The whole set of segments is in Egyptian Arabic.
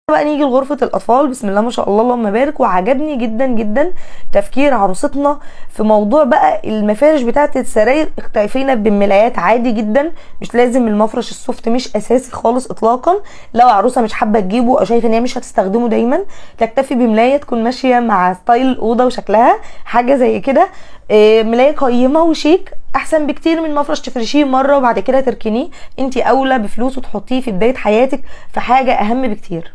بقى نيجي لغرفة الأطفال بسم الله ما شاء الله اللهم بارك وعجبني جدا جدا تفكير عروستنا في موضوع بقى المفارش بتاعة السراير اكتفينا بملايات عادي جدا مش لازم المفرش السوفت مش أساسي خالص إطلاقا لو عروسة مش حابة تجيبه أو شايفة إن هي مش هتستخدمه دايما تكتفي بملاية تكون ماشية مع ستايل الأوضة وشكلها حاجة زي كده إيه، ملاية قيمة وشيك احسن بكتير من مفرش تفرشيه مره وبعد كده تركنيه انت اولى بفلوس وتحطيه في بدايه حياتك في حاجه اهم بكتير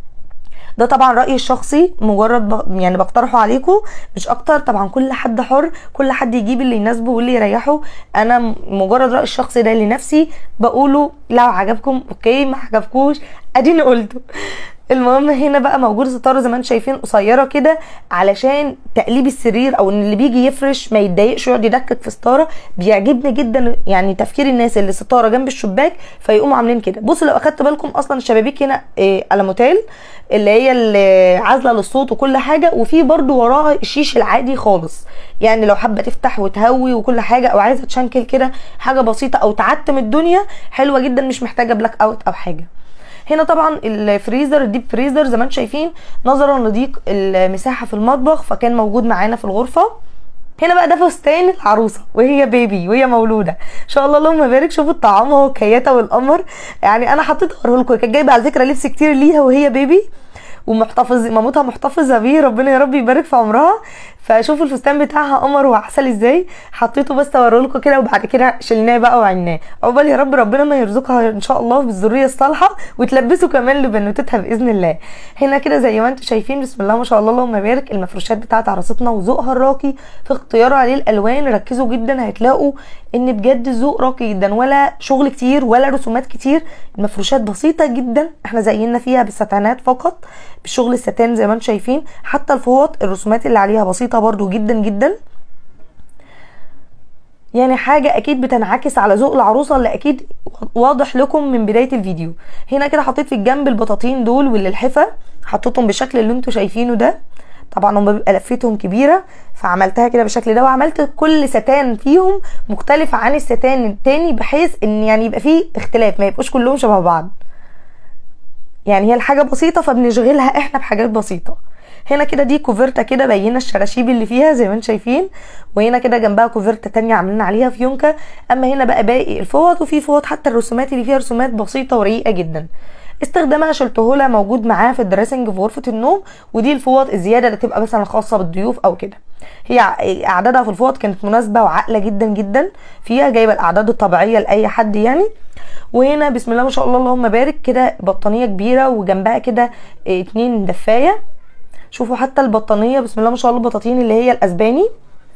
ده طبعا رايي الشخصي مجرد ب... يعني بقترحه عليكم مش اكتر طبعا كل حد حر كل حد يجيب اللي يناسبه واللي يريحه انا م- مجرد رايي الشخصي ده لنفسي بقوله لو عجبكم اوكي ما عجبكوش اديني قلته المهم هنا بقى موجود ستاره زي ما انتم شايفين قصيره كده علشان تقليب السرير او ان اللي بيجي يفرش ما يتضايقش ويقعد يدكك في ستاره بيعجبني جدا يعني تفكير الناس اللي ستاره جنب الشباك فيقوموا عاملين كده بصوا لو اخدت بالكم اصلا الشبابيك هنا إيه الموتيل اللي هي اللي عازله للصوت وكل حاجه وفي برضو وراها الشيش العادي خالص يعني لو حابه تفتح وتهوي وكل حاجه او عايزه تشنكل كده حاجه بسيطه او تعتم الدنيا حلوه جدا مش محتاجه بلاك اوت او حاجه هنا طبعا الفريزر الديب فريزر زي ما انتم شايفين نظرا لضيق المساحه في المطبخ فكان موجود معانا في الغرفه هنا بقى ده فستان العروسه وهي بيبي وهي مولوده ان شاء الله اللهم بارك شوفوا الطعام اهو كياته والقمر يعني انا حطيت اوريه لكم كانت جايبه على فكره لبس كتير ليها وهي بيبي ومحتفظ مامتها محتفظه بيه ربنا يا رب يبارك في عمرها فشوفوا الفستان بتاعها قمر وعسل ازاي حطيته بس اوريه لكم كده وبعد كده شلناه بقى وعناه عقبال يا رب ربنا ما يرزقها ان شاء الله بالذريه الصالحه وتلبسوا كمان لبنوتتها باذن الله هنا كده زي ما انتم شايفين بسم الله ما شاء الله اللهم بارك المفروشات بتاعت عروستنا وذوقها الراقي في اختيارها للالوان ركزوا جدا هتلاقوا ان بجد ذوق راقي جدا ولا شغل كتير ولا رسومات كتير المفروشات بسيطه جدا احنا زينا فيها بالستانات فقط بشغل الستان زي ما انتم شايفين حتى الفوط الرسومات اللي عليها بسيطه برضو جدا جدا يعني حاجة أكيد بتنعكس على ذوق العروسة اللي أكيد واضح لكم من بداية الفيديو هنا كده حطيت في الجنب البطاطين دول واللحفة حطيتهم بالشكل اللي انتوا شايفينه ده طبعا هما بيبقى لفتهم كبيرة فعملتها كده بالشكل ده وعملت كل ستان فيهم مختلف عن الستان التاني بحيث ان يعني يبقى فيه اختلاف ما يبقوش كلهم شبه بعض يعني هي الحاجة بسيطة فبنشغلها احنا بحاجات بسيطة هنا كده دي كوفرتا كده بينا الشراشيب اللي فيها زي ما انتم شايفين وهنا كده جنبها كوفرتا تانية عاملين عليها فيونكة اما هنا بقى باقي الفوط وفي فوط حتى الرسومات اللي فيها رسومات بسيطة ورقيقة جدا استخدامها شلتهولها موجود معاها في الدريسنج في غرفة النوم ودي الفوط الزيادة اللي تبقى مثلا خاصة بالضيوف او كده هي اعدادها في الفوط كانت مناسبة وعاقلة جدا جدا فيها جايبة الاعداد الطبيعية لاي حد يعني وهنا بسم الله ما شاء الله اللهم بارك كده بطانية كبيرة وجنبها كده اه، اتنين دفاية شوفوا حتى البطانية بسم الله ما شاء الله البطاطين اللي هي الاسباني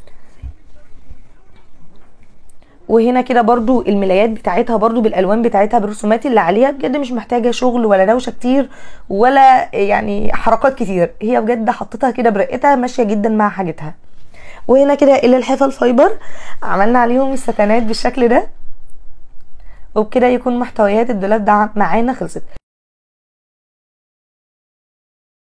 وهنا كده برضو الملايات بتاعتها برضو بالالوان بتاعتها بالرسومات اللي عليها بجد مش محتاجه شغل ولا دوشه كتير ولا يعني حركات كتير هي بجد حطيتها كده برقتها ماشيه جدا مع حاجتها وهنا كده الالحفه الفايبر عملنا عليهم الستانات بالشكل ده وبكده يكون محتويات الدولاب ده معانا خلصت